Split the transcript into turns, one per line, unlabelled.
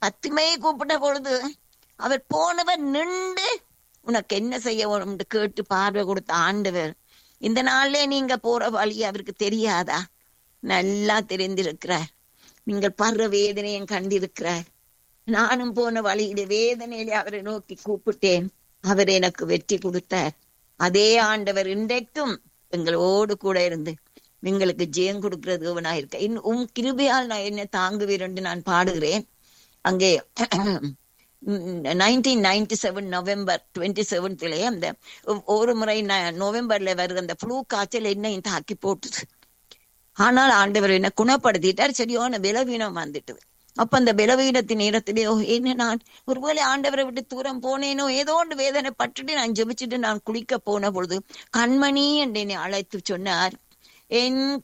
பத்துமையை கூப்பிட்ட பொழுது அவர் போனவர் நின்று உனக்கு என்ன செய்ய வேணும்னு கேட்டு பார்வை கொடுத்த ஆண்டவர் இந்த நாள்ல நீங்க போற வழி அவருக்கு தெரியாதா நல்லா தெரிந்திருக்கிறார் நீங்கள் படுற வேதனையும் கண்டிருக்கிறார் நானும் போன வழியில வேதனையில அவரை நோக்கி கூப்பிட்டேன் அவர் எனக்கு வெற்றி கொடுத்தார் அதே ஆண்டவர் இன்றைக்கும் எங்களோடு கூட இருந்து எங்களுக்கு ஜெயம் கொடுக்கிறது இருக்க இன்னும் உம் கிருபையால் நான் என்ன தாங்குவீர் என்று நான் பாடுகிறேன் அங்கே nineteen ninety seven November twenty செவன்த்லயே அந்த ஒரு முறை நவம்பர்ல வருது அந்த ஃப்ளூ காய்ச்சல் என்னையும் தாக்கி போட்டுது ஆனால் ஆண்டவர் என்ன குணப்படுத்திட்டார் சரியான பலவீனம் வந்துட்டுது அப்ப அந்த பலவீனத்தின் நேரத்திலே என்ன நான் ஒருவேளை ஆண்டவரை விட்டு தூரம் போனேனோ ஏதோ ஒன்று வேதனை பட்டுட்டு நான் ஜெபிச்சுட்டு நான் குளிக்க போன பொழுது கண்மணி என்று என்னை அழைத்து சொன்னார் என்